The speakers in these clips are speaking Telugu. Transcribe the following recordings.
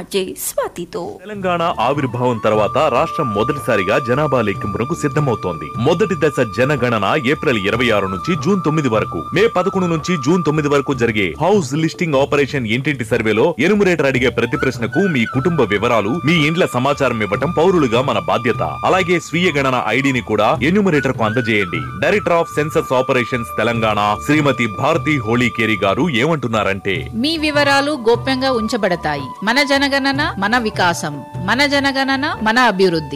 ఆర్జే స్వాతితో తెలంగాణ ఆవిర్భావం తర్వాత రాష్ట్రం మొదటిసారిగా జనాభా లెక్కింపునకు సిద్ధమవుతోంది మొదటి దశ జనగణన ఏప్రిల్ ఇరవై ఆరు నుంచి జూన్ తొమ్మిది వరకు మే పదకొండు నుంచి జూన్ తొమ్మిది వరకు జరిగే హౌస్ లిస్టింగ్ ఆపరేషన్ ఇంటింటి సర్వేలో ఎనుమరేటర్ అడిగే ప్రతి ప్రశ్నకు మీ కుటుంబ వివరాలు మీ ఇండ్ల సమాచారం ఇవ్వటం పౌరులుగా మన బాధ్యత అలాగే స్వీయ గణన ఐడిని కూడా ఎన్యూమరేటర్ కు అందజేయండి director of census operations Telangana Shrimati Bharathi Holikeri గారు ఏమంటున్నారంటే మీ వివరాలు గోప్యంగా ఉంచబడతాయి మన జనగణన మన వికాసం మన జనగణన మన అభివృద్ధి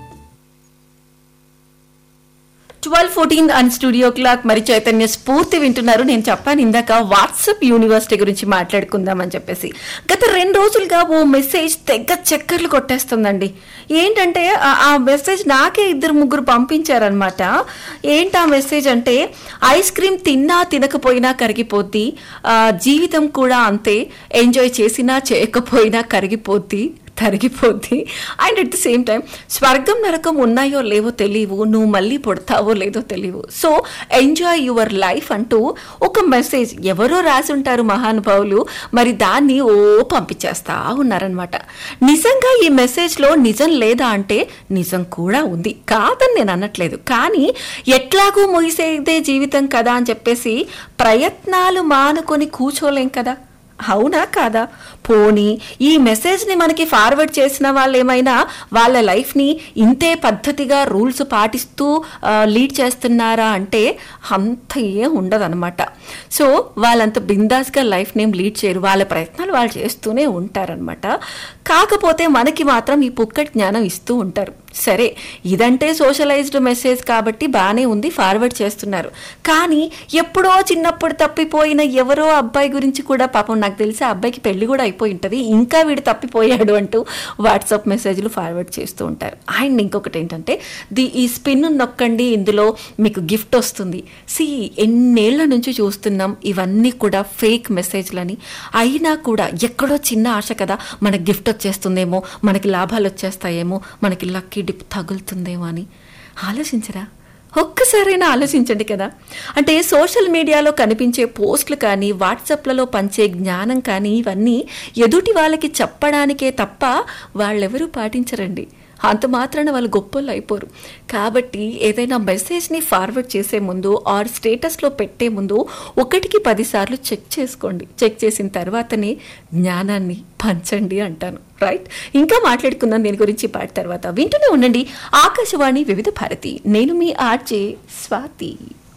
twelve fourteen and studio clock మరి చైతన్య స్ఫూర్తి వింటున్నారు నేను చెప్పాను ఇందాక వాట్సాప్ యూనివర్సిటీ గురించి మాట్లాడుకుందామని చెప్పేసి గత రెండు రోజులుగా ఓ మెసేజ్ తెగ చక్కర్లు కొట్టేస్తుందండి ఏంటంటే ఆ- ఆ మెసేజ్ నాకే ఇద్దరు ముగ్గురు పంపించారనమాట ఏంటి ఆ మెసేజ్ అంటే ఐస్ క్రీమ్ తిన్నా తినకపోయినా కరిగిపోద్ది ఆ, జీవితం కూడా అంతే ఎంజాయ్ చేసినా చేయకపోయినా కరిగిపోద్ది తరిగిపోద్ది and at the same time స్వర్గం నరకం ఉన్నాయో లేవో తెలియవు నువ్వు మళ్ళీ పుడతావో లేదో తెలియవు సో ఎంజాయ్ యువర్ లైఫ్ అంటూ ఒక మెసేజ్ ఎవరో రాసి ఉంటారు మహానుభావులు మరి దాన్ని ఓ పంపించేస్తా ఉన్నారనమాట నిజంగా ఈ మెసేజ్లో నిజం లేదా అంటే నిజం కూడా ఉంది కాదని నేను అనట్లేదు కానీ ఎట్లాగూ ముగిసేదే జీవితం కదా అని చెప్పేసి ప్రయత్నాలు మానుకొని కూర్చోలేం కదా అవునా కాదా పోనీ ఈ మెసేజ్ని మనకి ఫార్వర్డ్ చేసిన వాళ్ళు ఏమైనా వాళ్ళ లైఫ్ని ఇంతే పద్ధతిగా రూల్స్ పాటిస్తూ ఆ, లీడ్ చేస్తున్నారా అంటే అంత ఏం ఉండదన్నమాట సో వాళ్ళంత బిందాస్గా లైఫ్ని ఏం లీడ్ చేయరు వాళ్ళ ప్రయత్నాలు వాళ్ళు చేస్తూనే ఉంటారనమాట కాకపోతే మనకి మాత్రం ఈ పుక్కటి జ్ఞానం ఇస్తూ ఉంటారు సరే ఇదంటే సోషలైజ్డ్ మెసేజ్ కాబట్టి బాగానే ఉంది ఫార్వర్డ్ చేస్తున్నారు కానీ ఎప్పుడో చిన్నప్పుడు తప్పిపోయిన ఎవరో అబ్బాయి గురించి కూడా పాపం నాకు తెలిసి ఆ అబ్బాయికి పెళ్లి కూడా అయిపోయి ఉంటుంది ఇంకా వీడు తప్పిపోయాడు అంటూ వాట్సాప్ మెసేజ్లు ఫార్వర్డ్ చేస్తూ ఉంటారు అండ్ ఇంకొకటి ఏంటంటే ది ఈ స్పిన్ నొక్కండి ఇందులో మీకు గిఫ్ట్ వస్తుంది సి ఎన్నేళ్ల నుంచి చూస్తున్నాం ఇవన్నీ కూడా ఫేక్ మెసేజ్లని అయినా కూడా ఎక్కడో చిన్న ఆశ కదా మనకి గిఫ్ట్ వచ్చేస్తుందేమో మనకి లాభాలు వచ్చేస్తాయేమో మనకి లక్కీ డిప్ తగులుతుందేమో అని ఆలోచించరా ఒక్కసారైనా ఆలోచించండి కదా అంటే సోషల్ మీడియాలో కనిపించే పోస్టులు కానీ వాట్సాప్లలో పంచే జ్ఞానం కానీ ఇవన్నీ ఎదుటి వాళ్ళకి చెప్పడానికే తప్ప వాళ్ళెవరూ పాటించరండి అంత మాత్రాన వాళ్ళు గొప్పలు అయిపోరు కాబట్టి ఏదైనా మెసేజ్ని ఫార్వర్డ్ చేసే ముందు ఆర్ స్టేటస్లో పెట్టే ముందు ఒకటికి పదిసార్లు చెక్ చేసుకోండి చెక్ చేసిన తర్వాతనే జ్ఞానాన్ని పంచండి అంటాను రైట్ ఇంకా మాట్లాడుకుందాం దీని గురించి పాట తర్వాత వింటూనే ఉండండి ఆకాశవాణి వివిధ భారతి నేను మీ ఆర్జే స్వాతి